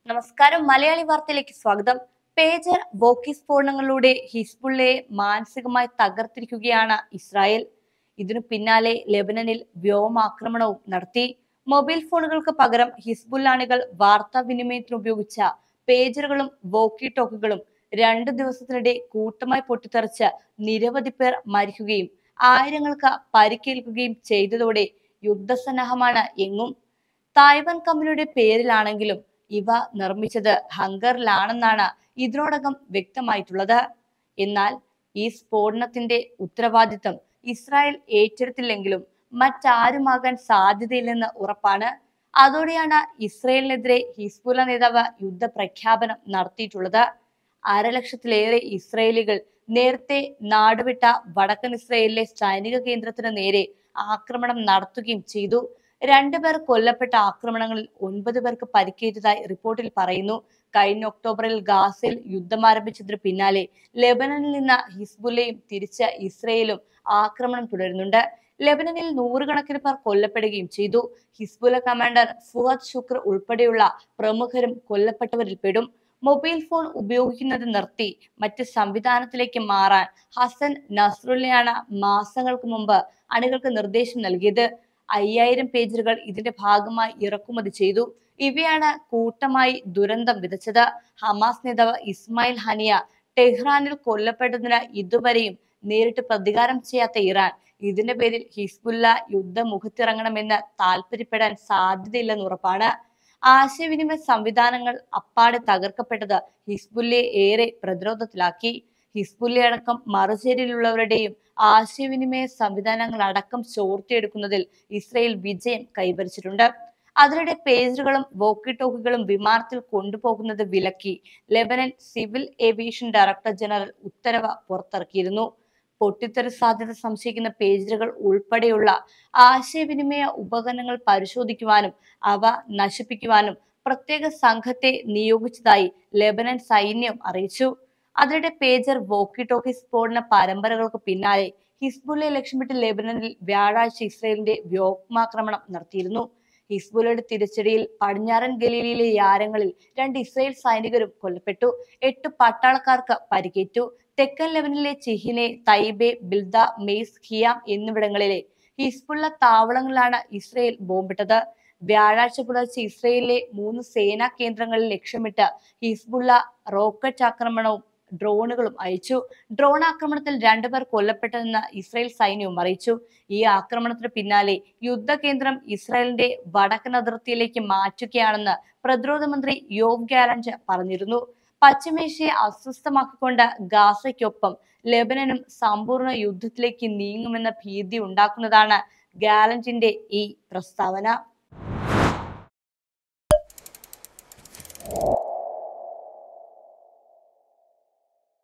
നമസ്കാരം മലയാളി വാർത്തയിലേക്ക് സ്വാഗതം പേജർ വോക്കി സ്ഫോടനങ്ങളിലൂടെ ഹിസ്ബുള്ളയെ മാനസികമായി തകർത്തിരിക്കുകയാണ് ഇസ്രായേൽ ഇതിനു പിന്നാലെ ലെബനനിൽ വ്യോമാക്രമണവും നടത്തി മൊബൈൽ ഫോണുകൾക്ക് പകരം ഹിസ്ബുല്ലാണികൾ വാർത്താവിനിമയത്തിന് ഉപയോഗിച്ച പേജറുകളും വോക്കി ടോക്കുകളും രണ്ടു ദിവസത്തിനിടെ കൂട്ടമായി പൊട്ടിത്തെറിച്ച് നിരവധി പേർ മരിക്കുകയും ആയിരങ്ങൾക്ക് പരിക്കേൽക്കുകയും ചെയ്തതോടെ യുദ്ധസന്നാഹമാണ് എങ്ങും തായ്വാൻ കമ്പനിയുടെ പേരിലാണെങ്കിലും ഇവ നിർമ്മിച്ചത് ഹങ്കറിലാണെന്നാണ് ഇതിനോടകം വ്യക്തമായിട്ടുള്ളത് എന്നാൽ ഈ സ്ഫോടനത്തിന്റെ ഉത്തരവാദിത്തം ഇസ്രായേൽ ഏറ്റെടുത്തില്ലെങ്കിലും മറ്റാരുമാകാൻ സാധ്യതയില്ലെന്ന് ഉറപ്പാണ് അതോടെയാണ് ഇസ്രയേലിനെതിരെ ഹിസ്ബുല നേതാവ് യുദ്ധപ്രഖ്യാപനം നടത്തിയിട്ടുള്ളത് അരലക്ഷത്തിലേറെ ഇസ്രയേലികൾ നേരത്തെ നാടുവിട്ട വടക്കൻ ഇസ്രയേലിലെ സൈനിക കേന്ദ്രത്തിന് നേരെ ആക്രമണം നടത്തുകയും ചെയ്തു രണ്ടുപേർ കൊല്ലപ്പെട്ട ആക്രമണങ്ങളിൽ ഒൻപത് പേർക്ക് പരിക്കേറ്റതായി റിപ്പോർട്ടിൽ പറയുന്നു കഴിഞ്ഞ ഒക്ടോബറിൽ ഗാസയിൽ യുദ്ധം ആരംഭിച്ചതിന് പിന്നാലെ ലെബനനിൽ നിന്ന് ഹിസ്ബുല്ലയും തിരിച്ച് ഇസ്രയേലും ആക്രമണം തുടരുന്നുണ്ട് ലെബനനിൽ നൂറുകണക്കിന് പേർ കൊല്ലപ്പെടുകയും ചെയ്തു ഹിസ്ബുല കമാൻഡർ ഫുഹദ് ശുക്ർ ഉൾപ്പെടെയുള്ള പ്രമുഖരും കൊല്ലപ്പെട്ടവരിൽ പെടും മൊബൈൽ ഫോൺ ഉപയോഗിക്കുന്നത് നിർത്തി മറ്റ് സംവിധാനത്തിലേക്ക് മാറാൻ ഹസൻ നസ്രുല്ലയാണ് മാസങ്ങൾക്ക് മുമ്പ് അണികൾക്ക് നിർദ്ദേശം നൽകിയത് അയ്യായിരം പേജറുകൾ ഇതിന്റെ ഭാഗമായി ഇറക്കുമതി ചെയ്തു ഇവയാണ് കൂട്ടമായി ദുരന്തം വിതച്ചത് ഹമാസ് നേതാവ് ഇസ്മായിൽ ഹനിയ ടെഹ്റാനിൽ കൊല്ലപ്പെട്ടതിന് ഇതുവരെയും നേരിട്ട് പ്രതികാരം ചെയ്യാത്ത ഇറാൻ ഇതിന്റെ പേരിൽ ഹിസ്ബുല്ല യുദ്ധമുഖത്തിറങ്ങണമെന്ന് താല്പര്യപ്പെടാൻ സാധ്യതയില്ലെന്ന് ഉറപ്പാണ് ആശയവിനിമയ സംവിധാനങ്ങൾ അപ്പാടെ തകർക്കപ്പെട്ടത് ഹിസ്ബുല്ലയെ ഏറെ പ്രതിരോധത്തിലാക്കി ഹിസ്ബുല്ല അടക്കം മറുചേരിയിലുള്ളവരുടെയും ആശയവിനിമയ സംവിധാനങ്ങൾ അടക്കം ചോർത്തിയെടുക്കുന്നതിൽ ഇസ്രയേൽ വിജയം കൈവരിച്ചിട്ടുണ്ട് അതിനിടെ പേജറുകളും വോക്കി ടോക്കുകളും വിമാനത്തിൽ കൊണ്ടുപോകുന്നത് വിലക്കി Lebanon civil aviation director general ഉത്തരവ് പുറത്തിറക്കിയിരുന്നു പൊട്ടിത്തെറി സാധ്യത സംശയിക്കുന്ന പേജറുകൾ ഉൾപ്പെടെയുള്ള ആശയവിനിമയ ഉപകരണങ്ങൾ പരിശോധിക്കുവാനും അവ നശിപ്പിക്കുവാനും പ്രത്യേക സംഘത്തെ നിയോഗിച്ചതായി ലെബനൻ സൈന്യം അറിയിച്ചു അതിനിടെ പേജർ വോക്കി ടോക്കി സ്ഫോടന പരമ്പരകൾക്ക് പിന്നാലെ ഹിസ്ബുല്ലയെ ലക്ഷ്യമിട്ട് ലെബനനിൽ വ്യാഴാഴ്ച ഇസ്രയേലിന്റെ വ്യോമാക്രമണം നടത്തിയിരുന്നു ഹിസ്ബുല്ലയുടെ തിരിച്ചടിയിൽ പടിഞ്ഞാറൻ ഗലീലയിലെ യാരങ്ങളിൽ രണ്ട് ഇസ്രയേൽ സൈനികരും കൊല്ലപ്പെട്ടു എട്ട് പട്ടാളക്കാർക്ക് പരിക്കേറ്റു തെക്കൻ ലെബനിലെ ചിഹിനെ തൈബെ ബിൽദ മെയ്സ് ഹിയാം എന്നിവിടങ്ങളിലെ ഹിസ്ബുള്ള താവളങ്ങളിലാണ് ഇസ്രയേൽ ബോംബിട്ടത് വ്യാഴാഴ്ച പുലർച്ചെ ഇസ്രയേലിലെ മൂന്ന് സേനാ കേന്ദ്രങ്ങളിൽ ലക്ഷ്യമിട്ട് ഹിസ്ബുള്ള റോക്കറ്റ് ആക്രമണവും ഡ്രോണുകളും അയച്ചു ഡ്രോൺ ആക്രമണത്തിൽ രണ്ടുപേർ കൊല്ലപ്പെട്ടതെന്ന് ഇസ്രായേൽ സൈന്യവും അറിയിച്ചു ഈ ആക്രമണത്തിന് പിന്നാലെ യുദ്ധകേന്ദ്രം ഇസ്രായേലിന്റെ വടക്കൻ അതിർത്തിയിലേക്ക് മാറ്റുകയാണെന്ന് പ്രതിരോധ മന്ത്രി യോവ് ഗാലന്റ് പറഞ്ഞിരുന്നു പശ്ചിമേഷ്യയെ അസ്വസ്ഥമാക്കിക്കൊണ്ട് ഗാസയ്ക്കൊപ്പം ലെബനനും സമ്പൂർണ്ണ യുദ്ധത്തിലേക്ക് നീങ്ങുമെന്ന ഭീതി ഉണ്ടാക്കുന്നതാണ് ഗാലന്റിന്റെ ഈ പ്രസ്താവന